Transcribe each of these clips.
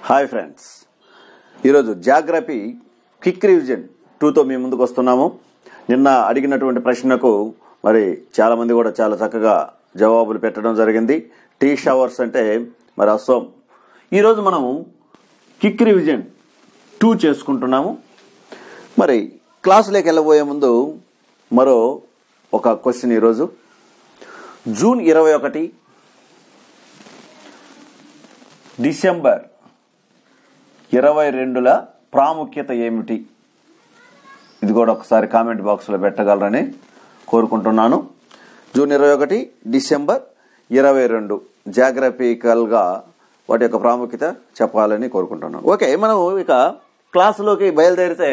hi friends ఈరోజు geography quick revision టూతో మీ ముందుకు వస్తున్నాము నిన్న అడిగినటువంటి ప్రశ్నకు మరి చాలామంది కూడా చాలా చక్కగా జవాబులు పెట్టడం జరిగింది టీ షవర్స్ అంటే మరి అస్సోం ఈరోజు మనము క్విక్ రివిజన్ టూ చేసుకుంటున్నాము మరి క్లాసులోకి వెళ్ళబోయే ముందు మరో ఒక క్వశ్చన్ ఈరోజు జూన్ ఇరవై ఒకటి డిసెంబర్ ఇరవై రెండుల ప్రాముఖ్యత ఏమిటి ఇది కూడా ఒకసారి కామెంట్ బాక్స్లో పెట్టగలరని కోరుకుంటున్నాను జూన్ ఇరవై ఒకటి డిసెంబర్ ఇరవై రెండు జాగ్రఫికల్గా వాటి యొక్క ప్రాముఖ్యత చెప్పాలని కోరుకుంటున్నాను ఓకే మనం ఇక క్లాసులోకి బయలుదేరితే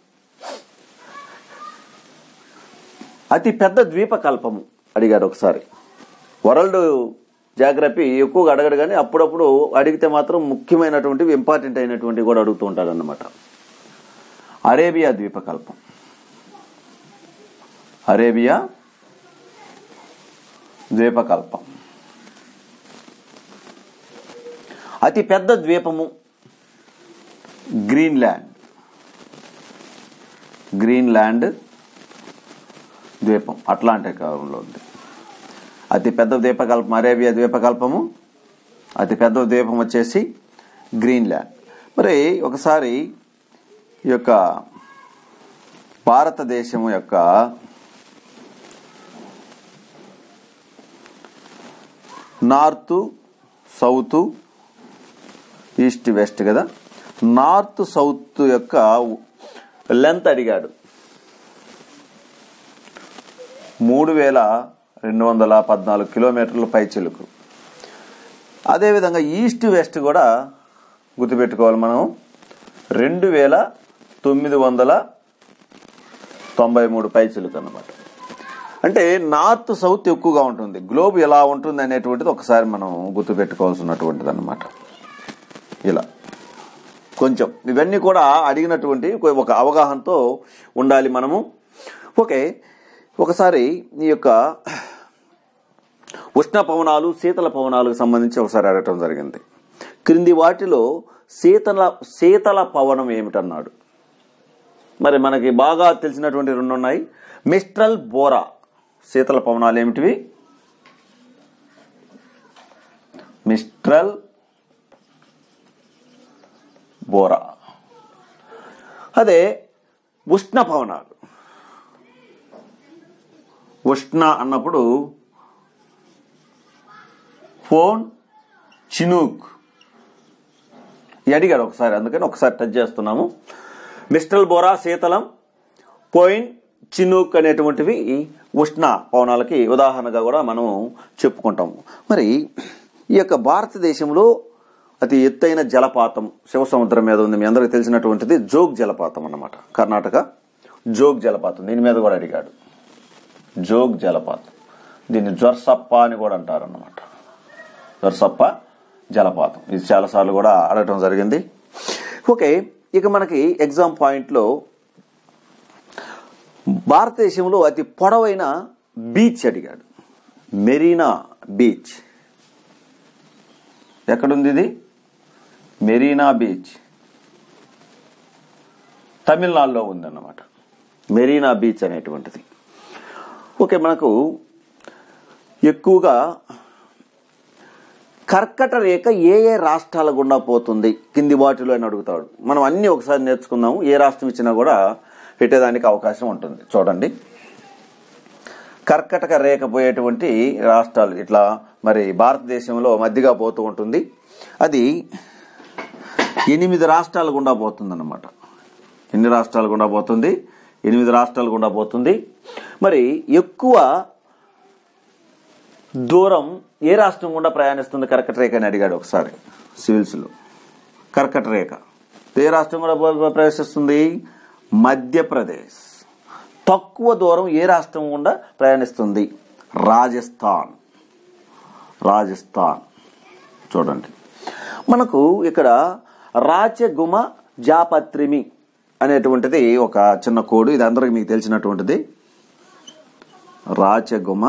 అతి పెద్ద ద్వీపకల్పము అడిగాడు ఒకసారి వరల్డ్ జాగ్రఫీ ఎక్కువగా అడగడు కానీ అప్పుడప్పుడు అడిగితే మాత్రం ముఖ్యమైనటువంటివి ఇంపార్టెంట్ అయినటువంటివి కూడా అడుగుతూ ఉంటాడు అన్నమాట అరేబియా ద్వీపకల్పం అరేబియా ద్వీపకల్పం అతి పెద్ద ద్వీపము గ్రీన్లాండ్ గ్రీన్లాండ్ ద్వీపం అట్లాంటికంలో ఉంది అతి పెద్ద ద్వీపకల్పం అరేబియా ద్వీపకల్పము అతి పెద్ద ద్వీపం వచ్చేసి గ్రీన్లాండ్ మరి ఒకసారి ఈ యొక్క భారతదేశం యొక్క నార్త్ సౌత్ ఈస్ట్ వెస్ట్ కదా నార్త్ సౌత్ యొక్క లెంత్ అడిగాడు మూడు వేల రెండు వందల పద్నాలుగు కిలోమీటర్ల పైచిలుకు అదేవిధంగా ఈస్ట్ వెస్ట్ కూడా గుర్తుపెట్టుకోవాలి మనం రెండు వేల తొమ్మిది వందల తొంభై మూడు పైచిలుకు అన్నమాట అంటే నార్త్ సౌత్ ఎక్కువగా ఉంటుంది గ్లోబ్ ఎలా ఉంటుంది అనేటువంటిది ఒకసారి మనం గుర్తుపెట్టుకోవాల్సినటువంటిది అనమాట ఇలా కొంచెం ఇవన్నీ కూడా అడిగినటువంటి ఒక అవగాహనతో ఉండాలి మనము ఓకే ఒకసారి ఈ యొక్క ఉష్ణ పవనాలు శీతల పవనాలకు సంబంధించి ఒకసారి అడగటం జరిగింది క్రింది వాటిలో శీతల శీతల పవనం ఏమిటన్నాడు మరి మనకి బాగా తెలిసినటువంటి రెండు ఉన్నాయి మిస్ట్రల్ బోరా శీతల పవనాలు ఏమిటివి మిస్ట్రల్ బోరా అదే ఉష్ణ పవనాలు ఉష్ణ అన్నప్పుడు ఫోన్ చినూక్ ఇది అడిగాడు ఒకసారి అందుకని ఒకసారి టచ్ చేస్తున్నాము మిస్టల్ బోరా శీతలం పోయిన్ చినూక్ అనేటువంటివి ఉష్ణ పవనాలకి ఉదాహరణగా కూడా మనం చెప్పుకుంటాము మరి ఈ యొక్క భారతదేశంలో అతి ఎత్తైన జలపాతం శివ సముద్రం మీద ఉంది మీ అందరికి తెలిసినటువంటిది జోగ్ జలపాతం అన్నమాట కర్ణాటక జోగ్ జలపాతం దీని మీద కూడా అడిగాడు జోగ్ జలపాతం దీన్ని జ్వర్సప్ప అని కూడా అంటారు అన్నమాట జ్వర్సప్ప జలపాతం ఇది చాలాసార్లు కూడా అడగటం జరిగింది ఓకే ఇక మనకి ఎగ్జామ్ పాయింట్లో భారతదేశంలో అతి పొడవైన బీచ్ అడిగాడు మెరీనా బీచ్ ఎక్కడుంది ఇది మెరీనా బీచ్ తమిళనాడులో ఉందన్నమాట మెరీనా బీచ్ అనేటువంటిది ఓకే మనకు ఎక్కువగా కర్కట రేఖ ఏ ఏ రాష్ట్రాల గుండా పోతుంది కింది వాటిలో అని అడుగుతాడు మనం అన్ని ఒకసారి నేర్చుకుందాము ఏ రాష్ట్రం ఇచ్చినా కూడా పెట్టేదానికి అవకాశం ఉంటుంది చూడండి కర్కటక రేఖ పోయేటువంటి రాష్ట్రాలు ఇట్లా మరి భారతదేశంలో మధ్యగా పోతూ ఉంటుంది అది ఎనిమిది రాష్ట్రాల గుండా పోతుంది అన్నమాట ఎన్ని రాష్ట్రాల గుండా పోతుంది ఎనిమిది రాష్ట్రాల గుండా పోతుంది మరి ఎక్కువ దూరం ఏ రాష్ట్రం గుండా ప్రయాణిస్తుంది కర్కట రేఖ అని అడిగాడు ఒకసారి సివిల్స్లో కర్కట రేఖ ఏ రాష్ట్రం కూడా ప్రవేశిస్తుంది మధ్యప్రదేశ్ తక్కువ దూరం ఏ రాష్ట్రం గుండా ప్రయాణిస్తుంది రాజస్థాన్ రాజస్థాన్ చూడండి మనకు ఇక్కడ రాచగుమ జాపత్రిమి అనేటువంటిది ఒక చిన్న కోడ్ ఇది అందరికి మీకు తెలిసినటువంటిది రాచగుమ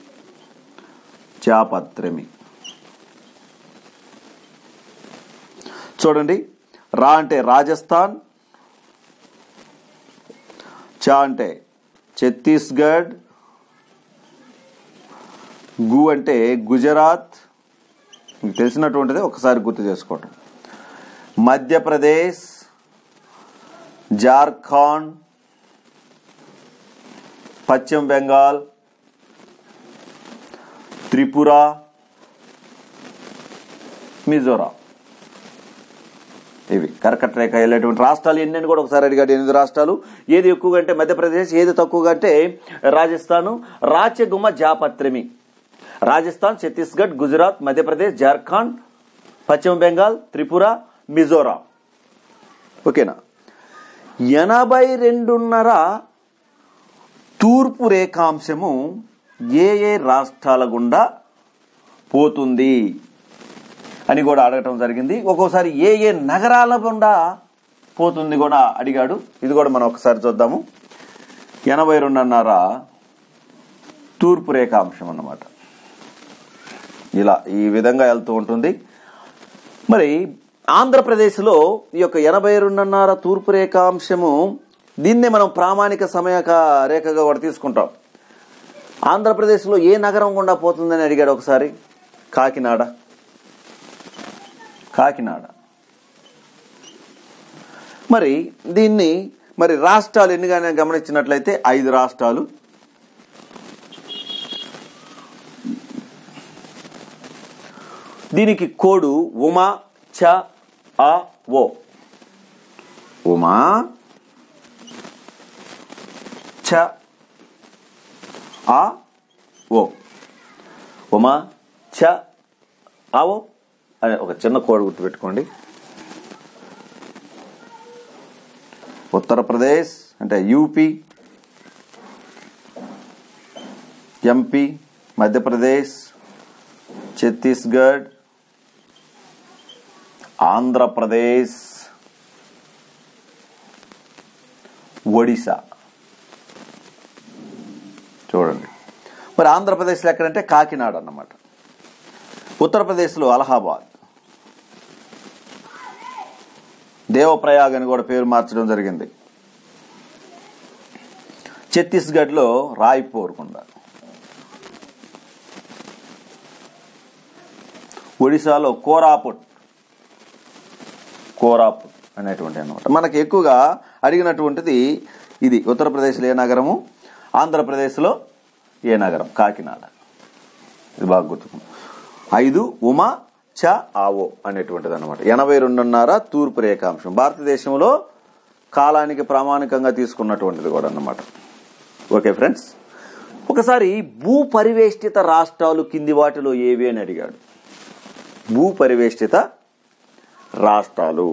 చాపత్రమి చూడండి రా అంటే రాజస్థాన్ చ అంటే ఛత్తీస్గఢ్ గు అంటే గుజరాత్ మీకు తెలిసినటువంటిది ఒకసారి గుర్తు చేసుకోవటం మధ్యప్రదేశ్ జార్ఖండ్ పశ్చిమ బెంగాల్ త్రిపుర మిజోరాం ఇవి కర్కట రేఖ వెళ్ళేటువంటి రాష్ట్రాలు ఎన్ని అని కూడా ఒకసారి అడిగాడు ఎనిమిది రాష్ట్రాలు ఏది ఎక్కువగా అంటే మధ్యప్రదేశ్ ఏది తక్కువగా అంటే రాజస్థాన్ రాచగుమ జాపత్రిమి రాజస్థాన్ ఛత్తీస్గఢ్ గుజరాత్ మధ్యప్రదేశ్ జార్ఖండ్ పశ్చిమ బెంగాల్ త్రిపుర మిజోరాం ఓకేనా ఎనభై రెండున్నర తూర్పు రేఖాంశము ఏ ఏ రాష్ట్రాల గుండా పోతుంది అని కూడా అడగటం జరిగింది ఒక్కోసారి ఏ ఏ నగరాల గుండా పోతుంది కూడా అడిగాడు ఇది కూడా మనం ఒకసారి చూద్దాము ఎనభై రెండున్నర తూర్పు రేఖాంశం అన్నమాట ఇలా ఈ విధంగా వెళ్తూ ఉంటుంది మరి ఆంధ్రప్రదేశ్లో ఈ యొక్క ఎనభై రెండున్నర తూర్పు రేఖాంశము దీన్నే మనం ప్రామాణిక సమయక రేఖగా కూడా తీసుకుంటాం ఆంధ్రప్రదేశ్లో ఏ నగరం గుండా పోతుందని అడిగాడు ఒకసారి కాకినాడ కాకినాడ మరి దీన్ని మరి రాష్ట్రాలు ఎన్నిగానే గమనించినట్లయితే ఐదు రాష్ట్రాలు దీనికి కోడు ఉమా చ ఆ ఓ ఉమా చ ఆ ఓ ఉమా చ ఆ ఓ అనే ఒక చిన్న కోడ్ గుర్తుపెట్టుకోండి ఉత్తరప్రదేశ్ అంటే యూపీ ఎంపీ మధ్యప్రదేశ్ ఛత్తీస్గఢ్ ఆంధ్రప్రదేశ్ ఒడిశా చూడండి మరి ఆంధ్రప్రదేశ్లో ఎక్కడంటే కాకినాడ అన్నమాట ఉత్తరప్రదేశ్లో అలహాబాద్ దేవప్రయాగ్ అని కూడా పేరు మార్చడం జరిగింది ఛత్తీస్గఢ్లో రాయ్పూర్ కొండ ఒడిశాలో కోరాపుట్ కోరాపుట్ అనేటువంటి అనమాట మనకి ఎక్కువగా అడిగినటువంటిది ఇది ఉత్తరప్రదేశ్లో ఏ నగరము ఆంధ్రప్రదేశ్లో ఏ నగరం కాకినాడ ఇది బాగా గుర్తుకుంది ఐదు ఉమా చ ఆవో అనేటువంటిది అనమాట ఎనభై రెండున్నర తూర్పు రేఖాంశం భారతదేశంలో కాలానికి ప్రామాణికంగా తీసుకున్నటువంటిది కూడా అన్నమాట ఓకే ఫ్రెండ్స్ ఒకసారి భూ పరివేష్టిత రాష్ట్రాలు కింది వాటిలో ఏవి అని అడిగాడు భూ పరివేష్టిత రాష్ట్రాలు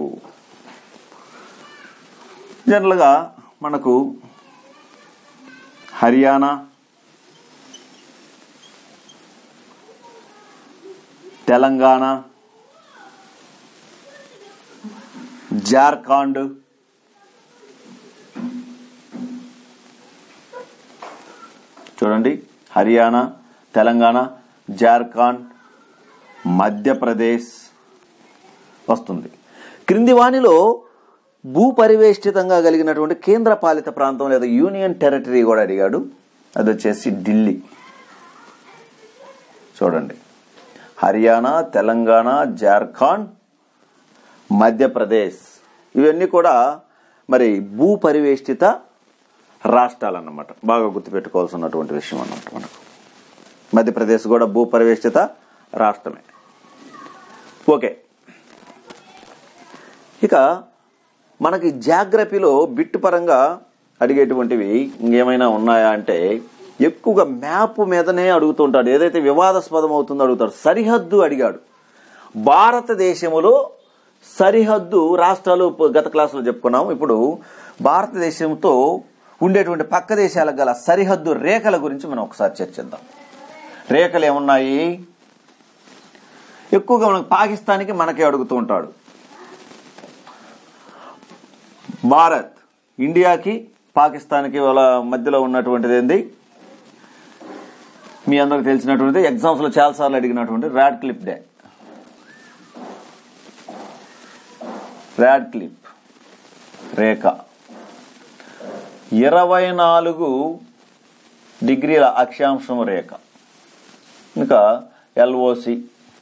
జనరల్గా మనకు హర్యానా తెలంగాణ జార్ఖండ్ చూడండి హర్యానా తెలంగాణ జార్ఖండ్ మధ్యప్రదేశ్ వస్తుంది క్రింది వాణిలో భూ పరివేష్టితంగా కలిగినటువంటి కేంద్ర పాలిత ప్రాంతం లేదా యూనియన్ టెరిటరీ కూడా అడిగాడు అది వచ్చేసి ఢిల్లీ చూడండి హర్యానా తెలంగాణ జార్ఖండ్ మధ్యప్రదేశ్ ఇవన్నీ కూడా మరి భూ పరివేష్టిత రాష్ట్రాలు అన్నమాట బాగా గుర్తుపెట్టుకోవాల్సినటువంటి విషయం అన్నమాట మనకు మధ్యప్రదేశ్ కూడా భూ పరివేష్టిత రాష్ట్రమే ఓకే ఇక మనకి జాగ్రఫీలో బిట్ పరంగా అడిగేటువంటివి ఇంకేమైనా ఉన్నాయా అంటే ఎక్కువగా మ్యాప్ మీదనే అడుగుతుంటాడు ఏదైతే వివాదాస్పదం అవుతుందో అడుగుతాడు సరిహద్దు అడిగాడు భారతదేశంలో సరిహద్దు రాష్ట్రాలు ప- గత క్లాసులో చెప్పుకున్నాము ఇప్పుడు భారతదేశంతో ఉండేటువంటి పక్క దేశాలకు గల సరిహద్దు రేఖల గురించి మనం ఒకసారి చర్చిద్దాం రేఖలు ఏమున్నాయి ఎక్కువగా మనకు పాకిస్తాన్కి మనకే అడుగుతూ ఉంటాడు భారత్ ఇండియాకి పాకిస్తాన్కి వాళ్ళ మధ్యలో ఉన్నటువంటిది ఏంది మీ అందరికి తెలిసినటువంటిది ఎగ్జామ్స్ లో చాలా సార్లు అడిగినటువంటి రాడ్ క్లిప్ డే ర్యాడ్ క్లిప్ రేఖ ఇరవై నాలుగు డిగ్రీల అక్షాంశం రేఖ ఇంకా ఎల్ఓసి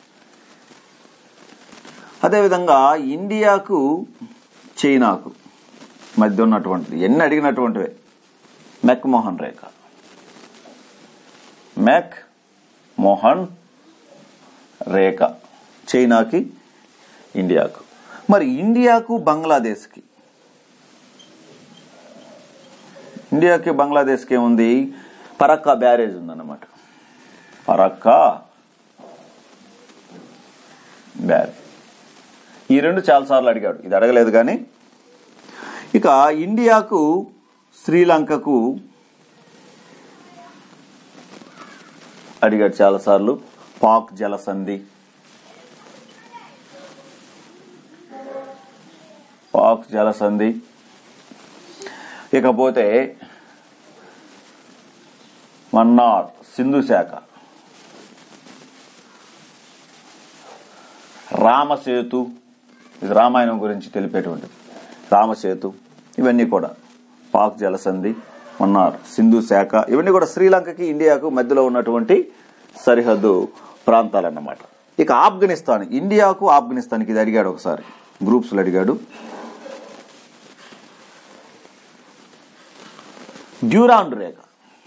అదేవిధంగా ఇండియాకు చైనాకు మధ్య ఉన్నటువంటిది ఎన్ని అడిగినటువంటివే మెక్ మోహన్ రేఖ మెక్ మోహన్ రేఖ చైనాకి ఇండియాకు మరి ఇండియాకు బంగ్లాదేశ్కి ఇండియాకి బంగ్లాదేశ్కి ఏముంది పరక్కా బ్యారేజ్ ఉందన్నమాట పరక్కా బ్యారేజ్ ఈ రెండు చాలాసార్లు అడిగాడు ఇది అడగలేదు కానీ ఇక ఇండియాకు శ్రీలంకకు అడిగాడు చాలాసార్లు పాక్ జలసంధి పాక్ జలసంధి ఇకపోతే మన్నార్ సింధు శాఖ రామసేతు ఇది రామాయణం గురించి తెలిపేటువంటిది రామసేతు ఇవన్నీ కూడా పాక్ జలసంధి మన్నార్ సింధు శాఖ ఇవన్నీ కూడా శ్రీలంకకి ఇండియాకు మధ్యలో ఉన్నటువంటి సరిహద్దు ప్రాంతాలన్నమాట ఇక ఆఫ్ఘనిస్తాన్ ఇండియాకు ఆఫ్ఘనిస్తాన్కి ఇది అడిగాడు ఒకసారి గ్రూప్స్లో అడిగాడు డ్యూరాండ్ రేఖ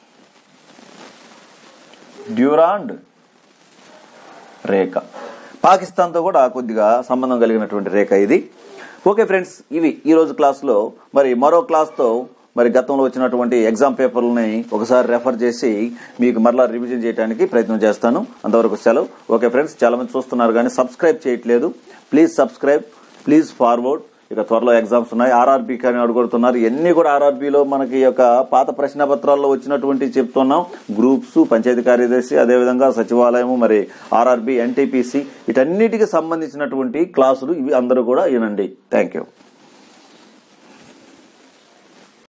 డ్యూరాండ్ రేఖ పాకిస్తాన్తో కూడా కొద్దిగా సంబంధం కలిగినటువంటి రేఖ ఇది ఓకే ఫ్రెండ్స్ ఇవి ఈ రోజు క్లాస్లో మరి మరో క్లాస్తో మరి గతంలో వచ్చినటువంటి ఎగ్జామ్ పేపర్లని ఒకసారి రెఫర్ చేసి మీకు మరలా రివిజన్ చేయడానికి ప్రయత్నం చేస్తాను అంతవరకు సెలవు ఓకే ఫ్రెండ్స్ చాలా మంది చూస్తున్నారు కానీ సబ్స్క్రైబ్ చేయట్లేదు ప్లీజ్ సబ్స్క్రైబ్ ప్లీజ్ ఫార్వర్డ్ ఇక త్వరలో ఎగ్జామ్స్ ఉన్నాయి ఆర్ఆర్బీ కానీ అడుగుతున్నారు ఇవన్నీ కూడా ఆర్ఆర్బీలో మనకి ఈ యొక్క పాత ప్రశ్న పత్రాల్లో వచ్చినటువంటి చెప్తున్నాం గ్రూప్స్ పంచాయతీ కార్యదర్శి అదేవిధంగా సచివాలయము మరి ఆర్ఆర్బీ ఎన్టీపీసీ వీటన్నిటికి సంబంధించినటువంటి క్లాసులు ఇవి అందరూ కూడా వినండి థ్యాంక్ యూ